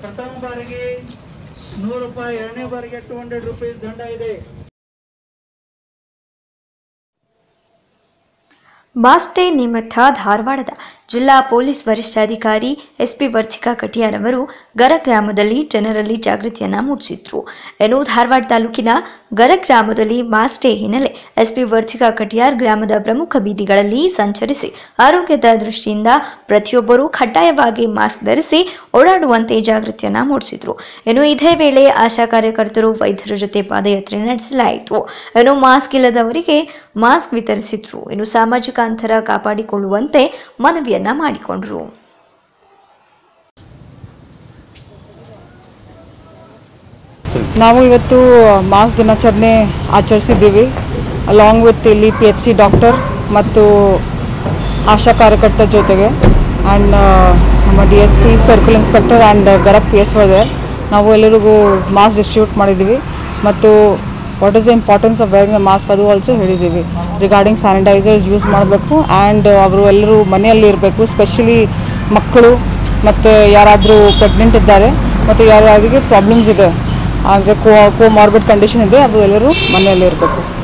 ಪ್ರಥಮ ಬಾರಿಗೆ ನೂರು ರೂಪಾಯಿ ಎರಡನೇ ಬಾರಿಗೆ ಟೂ ಹಂಡ್ರೆಡ್ ರುಪೀಸ್ ದಂಡ ಇದೆ ಮಾಸ್ಟ್ ಡೇ ನಿಮಿತ್ತ ಧಾರವಾಡದ ಜಿಲ್ಲಾ ಪೊಲೀಸ್ ವರಿಷ್ಠಾಧಿಕಾರಿ ಎಸ್ಪಿ ವರ್ತಿಕಾ ಕಟಿಯಾರ್ ಅವರು ಗರ ಗ್ರಾಮದಲ್ಲಿ ಜನರಲ್ಲಿ ಜಾಗೃತಿಯನ್ನ ಮೂಡಿಸಿದ್ರು ಏನು ಧಾರವಾಡ ತಾಲೂಕಿನ ಗರ ಗ್ರಾಮದಲ್ಲಿ ಮಾಸ್ಟ್ ಡೇ ಹಿನ್ನೆಲೆ ಎಸ್ಪಿ ವರ್ತಿಕಾ ಕಟಿಯಾರ್ ಗ್ರಾಮದ ಪ್ರಮುಖ ಬೀದಿಗಳಲ್ಲಿ ಸಂಚರಿಸಿ ಆರೋಗ್ಯದ ದೃಷ್ಟಿಯಿಂದ ಪ್ರತಿಯೊಬ್ಬರೂ ಕಡ್ಡಾಯವಾಗಿ ಮಾಸ್ಕ್ ಧರಿಸಿ ಓಡಾಡುವಂತೆ ಜಾಗೃತಿಯನ್ನ ಮೂಡಿಸಿದ್ರು ಇನ್ನು ಇದೇ ವೇಳೆ ಆಶಾ ಕಾರ್ಯಕರ್ತರು ವೈದ್ಯರ ಜೊತೆ ಪಾದಯಾತ್ರೆ ನಡೆಸಲಾಯಿತು ಇನ್ನು ಮಾಸ್ಕ್ ಇಲ್ಲದವರಿಗೆ ಮಾಸ್ಕ್ ವಿತರಿಸಿದ್ರು ಇನ್ನು ಸಾಮಾಜಿಕ ಅಂತರ ಕಾಪಾಡಿಕೊಳ್ಳುವಂತೆ ಮನವಿಯನ್ನ ಮಾಡಿಕೊಂಡ್ರು ನಾವು ಇವತ್ತು ಮಾಸ್ ದಿನಾಚರಣೆ ಆಚರಿಸಿದ್ದೀವಿ ಅಲಾಂಗ್ ವಿತ್ ಇಲ್ಲಿ ಪಿ ಎಚ್ ಸಿ ಡಾಕ್ಟರ್ ಮತ್ತು ಆಶಾ ಕಾರ್ಯಕರ್ತರ ಜೊತೆಗೆ ಆ್ಯಂಡ್ ನಮ್ಮ D S P circle inspector and ಗರಕ್ ಪಿ ಎಸ್ ವದೆ ನಾವು ಎಲ್ಲರಿಗೂ ಮಾಸ್ಕ್ ಡಿಸ್ಟ್ರಿಬ್ಯೂಟ್ ಮಾಡಿದ್ದೀವಿ ಮತ್ತು what is the importance of wearing the mask ಅದು ಆಲ್ಸೋ ಹೇಳಿದ್ದೀವಿ ರಿಗಾರ್ಡಿಂಗ್ ಸ್ಯಾನಿಟೈಸರ್ಸ್ ಯೂಸ್ ಮಾಡಬೇಕು ಆ್ಯಂಡ್ ಅವರು ಎಲ್ಲರೂ ಮನೆಯಲ್ಲಿ ಇರಬೇಕು ಸ್ಪೆಷಲಿ ಮಕ್ಕಳು ಮತ್ತು ಯಾರಾದರೂ ಪ್ರೆಗ್ನೆಂಟ್ ಇದ್ದಾರೆ ಮತ್ತು ಯಾರ್ಯಾರಿಗೆ ಪ್ರಾಬ್ಲಮ್ಸ್ ಇದೆ ಅಂದರೆ ಕೋ ಕೋಮಾರ್ಬಿಡ್ ಕಂಡೀಷನ್ ಇದೆ ಅದು ಎಲ್ಲರೂ ಮನೆಯಲ್ಲೇ ಇರಬೇಕು